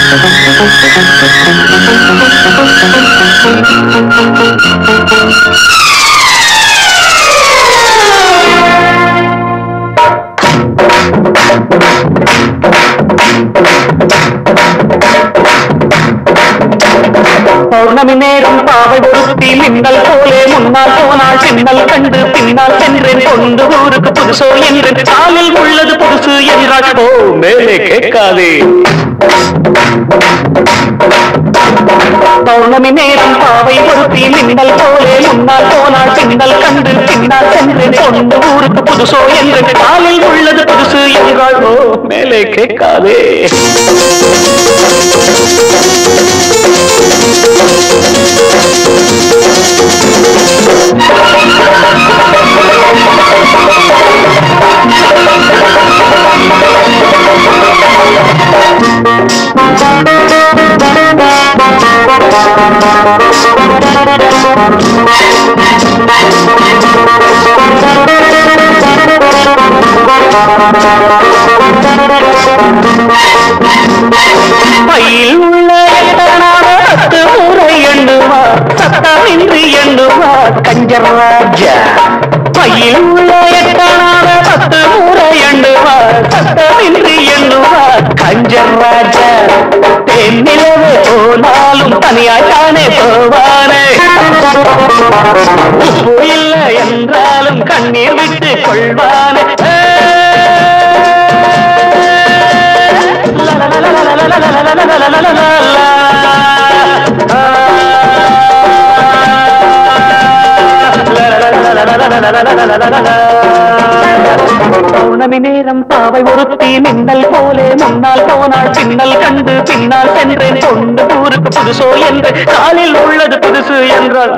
பௌர்ணமி நேரம் பாவை ஒருத்தி மின்னல் போலே முன்னால் போனால் பின்னல் கண்டு பின்னால் சென்றேன் கொண்டு ஊருக்கு புதுசோ என்று காலில் உள்ளது புதுசு என்றாள் ஓ மேலே கேட்காதே பௌர்ணமி நேரம் பாவை ஒருத்தி மின்னல் போலே முன்னால் போனால் பின்னல் கண்டு பின்னால் சென்றேன் கொண்டு ஊருக்கு புதுசோ என்று காலில் உள்ளது புதுசு என்றாள் ஓ மேலே கேட்காதே பையில் உள்ள எட்டனான பத்து முறை எண்ணுவார் சத்தமின்றி எண்ணுவார் கஞ்சர் ராஜா பையில் உள்ள எட்டனான பத்து முறை எண்ணுவார் சத்தமின்றி எண்ணுவார் கஞ்சர் ராஜா தென்னிலவு போனாலும் தனியாய் தானே போவானே உப்பு இல்லை என்றாலும் கண்ணீர் விட்டு கொள்வானே பௌர்ணமி நேரம் பாவை ஒருத்தி மின்னல் போலே முன்னால் போனால் பின்னல் கண்டு பின்னால் சென்றேன் கொண்டு ஊருக்கு புதுசோ என்று காலில் உள்ளது புதுசு என்றால்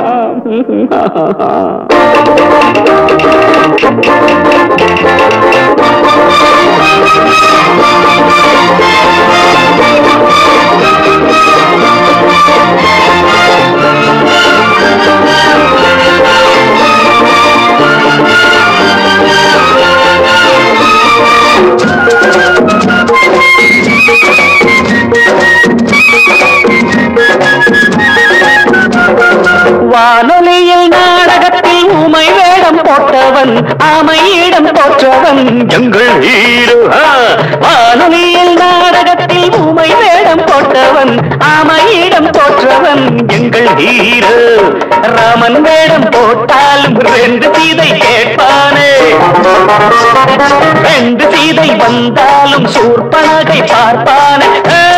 வானொலியில் நாடகத்தில் ஊமை வேடம் போட்டவன் ஆமையிடம் போற்றவன் எங்கள் ஹீரோ ஆ! வானொலியில் நாடகத்தில் ஊமை வேடம் போட்டவன் ஆமையிடம் போற்றவன் எங்கள் ஹீரோ ராமன் வேடம் போட்டாலும் ரெண்டு சீதை கேட்பானே ரெண்டு சீதை வந்தாலும் சூர்பனகை பார்ப்பானே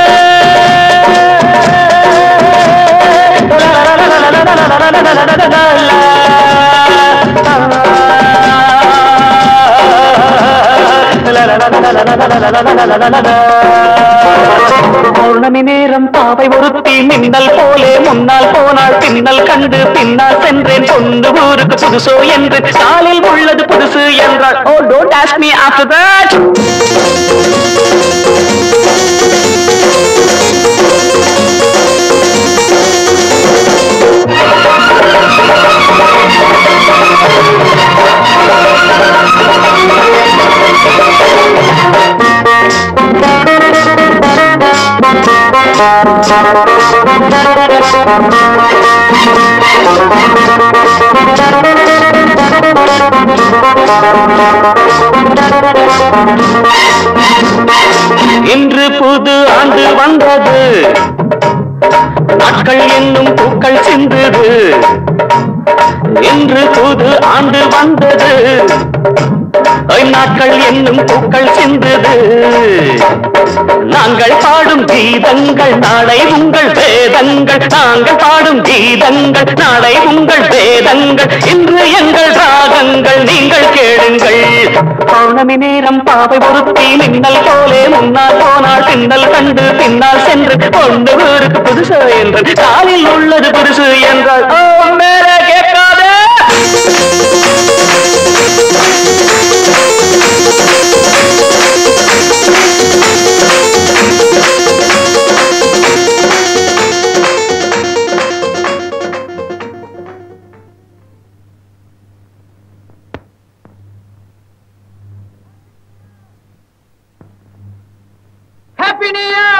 பௌர்ணமி நேரம் பாவை ஒருத்தி மின்னல் போலே முன்னால் போனால் பின்னல் கண்டு பின்னால் சென்றேன் கொண்டு ஊருக்கு புதுசோ என்று காலில் உள்ளது புதுசு என்றாள் oh don't ask me after that இன்று புது ஆண்டு வந்தது நாட்கள் என்னும் பூக்கள் சிந்தது இன்று புது ஆண்டு வந்தது ஐ, நாட்கள் என்னும் பூக்கள் சிந்தது நாங்கள் பாடும் கீதங்கள் நாளை உங்கள் வேதங்கள் நாங்கள் பாடும் கீதங்கள் நாளை உங்கள் வேதங்கள் இன்று எங்கள் ராகங்கள் நீங்கள் கேளுங்கள் பௌர்ணமி நேரம் பாவை ஒருத்தி மின்னல் போலே முன்னால் போனால் பின்னல் கண்டு பின்னால் சென்று கொண்டு ஊருக்கு புதுசு என்று காலில் உள்ளது புதுசு என்றால் ஓ மேலே கேட்காதே ஹாப்பி நியூ இயர்